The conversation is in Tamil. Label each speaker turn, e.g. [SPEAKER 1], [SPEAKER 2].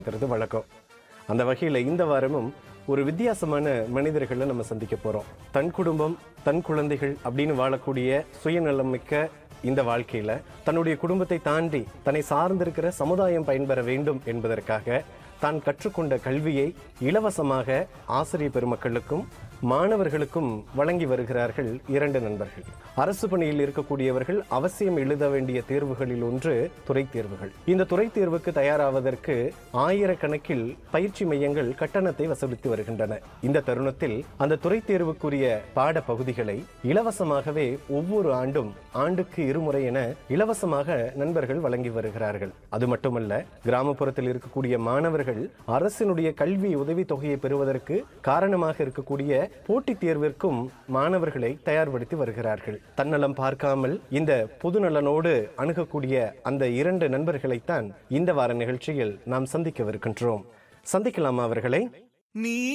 [SPEAKER 1] இருக்கிறது வழக்கம் அந்த வகையில் இந்த வாரமும் ஒரு வித்தியாசமான மனிதர்களை நம்ம சந்திக்க போறோம் தன் குடும்பம் தன் குழந்தைகள் அப்படின்னு வாழக்கூடிய சுயநலம் மிக்க இந்த வாழ்க்கையில தன்னுடைய குடும்பத்தை தாண்டி தன்னை சார்ந்திருக்கிற சமுதாயம் பயன்பெற வேண்டும் என்பதற்காக தான் கற்றுக்கொண்ட கல்வியை இலவசமாக ஆசிரியர் பெருமக்களுக்கும் மாணவர்களுக்கும் வழங்கி வருகிறார்கள் இரண்டு நண்பர்கள் அரசு பணியில் இருக்கக்கூடியவர்கள் அவசியம் எழுத வேண்டிய தேர்வுகளில் ஒன்று துறை தேர்வுகள் இந்த துறை தேர்வுக்கு தயாராவதற்கு ஆயிரக்கணக்கில் பயிற்சி மையங்கள் கட்டணத்தை வசூலித்து வருகின்றன இந்த தருணத்தில் அந்த துறை தேர்வுக்குரிய பாட பகுதிகளை இலவசமாகவே ஒவ்வொரு ஆண்டும் ஆண்டுக்கு இருமுறை என இலவசமாக நண்பர்கள் வழங்கி வருகிறார்கள் அது மட்டுமல்ல கிராமப்புறத்தில் இருக்கக்கூடிய மாணவர்கள் அரசினுடைய கல்வி உதவி தொகையை பெறுவதற்கு காரணமாக இருக்கக்கூடிய போட்டித் தேர்விற்கும் மாணவர்களை தயார்படுத்தி வருகிறார்கள் தன்னலம் பார்க்காமல் இந்த பொதுநலனோடு அணுகக்கூடிய அந்த இரண்டு நண்பர்களைத்தான் இந்த வார நிகழ்ச்சியில் நாம் சந்திக்கவிருக்கின்றோம் சந்திக்கலாமா அவர்களை
[SPEAKER 2] நீ